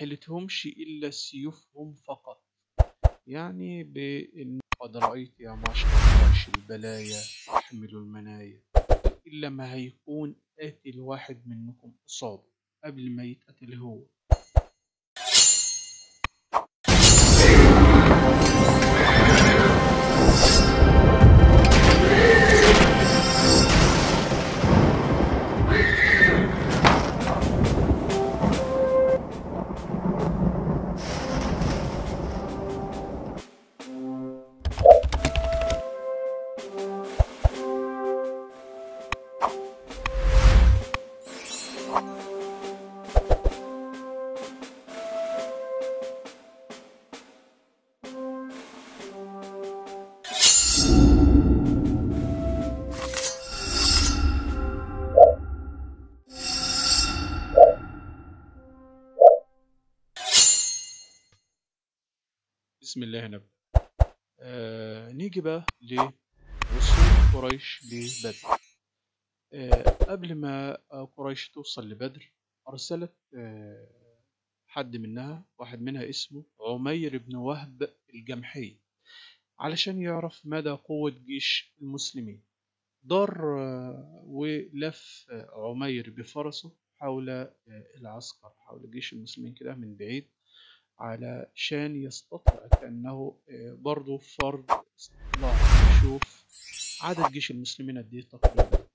حيلتهمش إلا سيوفهم فقط يعني بإن قد رأيت يا معشر قريش البلايا تحمل المنايا إلا ما هيكون قاتل واحد منكم قصاده قبل ما يتقتل هو بسم الله نبدأ آه نيجي بقى لوصول قريش لبدر آه قبل ما آه، قريش توصل لبدر أرسلت آه حد منها واحد منها اسمه عمير بن وهب الجمحي علشان يعرف مدى قوة جيش المسلمين دار آه، ولف آه، عمير بفرسه حول آه، العسكر حول جيش المسلمين كده من بعيد علشان يستطلع كأنه آه، برضه فرض استطلاع يشوف عدد جيش المسلمين قد ايه تقريبا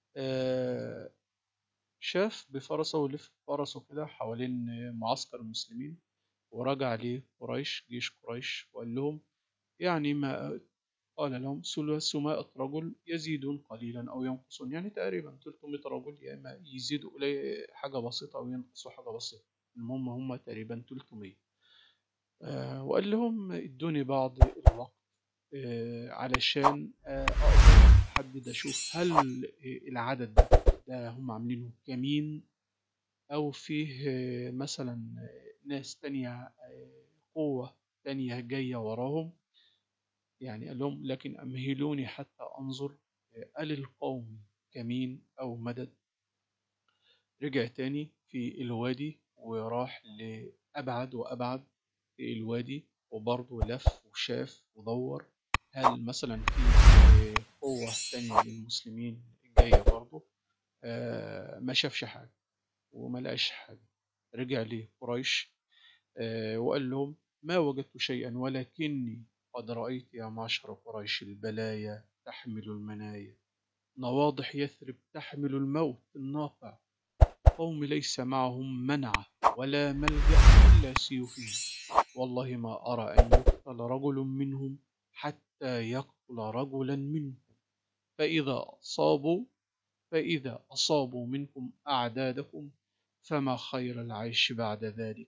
آه، شاف بفرسه ولف فرسه كده حوالين آه، معسكر المسلمين ورجع ليه قريش جيش قريش وقال لهم يعني ما قال لهم ثلاثمائة رجل يزيدون قليلا أو ينقصون يعني تقريبا 300 رجل يا إما يزيدوا قليل حاجة بسيطة أو ينقصوا حاجة بسيطة المهم هم تقريبا 300 آه، وقال لهم ادوني بعض الوقت آه، علشان آه، اقدر احدد اشوف هل آه، العدد ده, ده هم عاملينه كمين او فيه آه، مثلا آه، ناس تانية آه، قوة تانية جاية وراهم يعني قال لهم لكن امهلوني حتى انظر آه، هل القوم كمين او مدد رجع تاني في الوادي وراح لأبعد وأبعد في الوادي وبرضه لف وشاف ودور هل مثلا في قوة تانية للمسلمين جاية برضه آه، ما شافش حاجة وما لقاش حاجة رجع لقريش آه، وقال لهم ما وجدت شيئا ولكني قد رأيت يا معشر قريش البلايا تحمل المنايا نواضح يثرب تحمل الموت الناقع قوم ليس معهم منعة ولا ملجأ إلا سيوفهم والله ما أرى أن يقتل رجل منهم حتى يقتل رجلا منهم فإذا أصابوا فإذا أصابوا منكم أعدادكم فما خير العيش بعد ذلك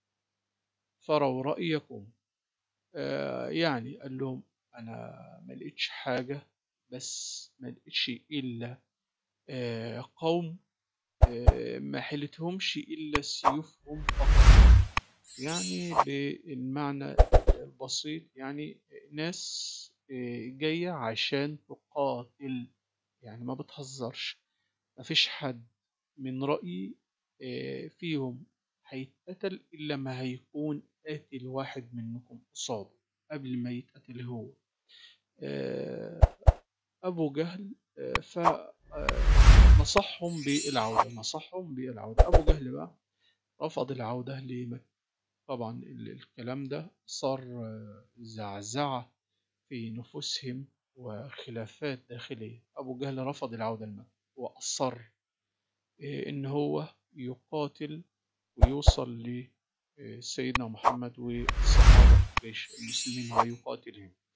فروا رأيكم آه يعني قال لهم أنا ما لقيتش حاجة بس ما لقيتش إلا آه قوم آه ما حيلتهمش إلا سيوفهم فقط يعني بالمعنى البسيط يعني ناس آه، جاية عشان تقاتل يعني ما بتهزرش مفيش حد من رأيي آه، فيهم هيتقتل إلا ما هيكون قاتل واحد منكم قصاده قبل ما يتقتل هو آه، أبو جهل فنصحهم بالعودة نصحهم بالعودة أبو جهل بقى رفض العودة لمكة طبعا ال- الكلام ده صار آه، زعزعة في نفوسهم وخلافات داخلية أبو جهل رفض العودة لمكة وأصر آه، إن هو يقاتل ويوصل لسيدنا محمد والصحابة جيش المسلمين ويقاتلهم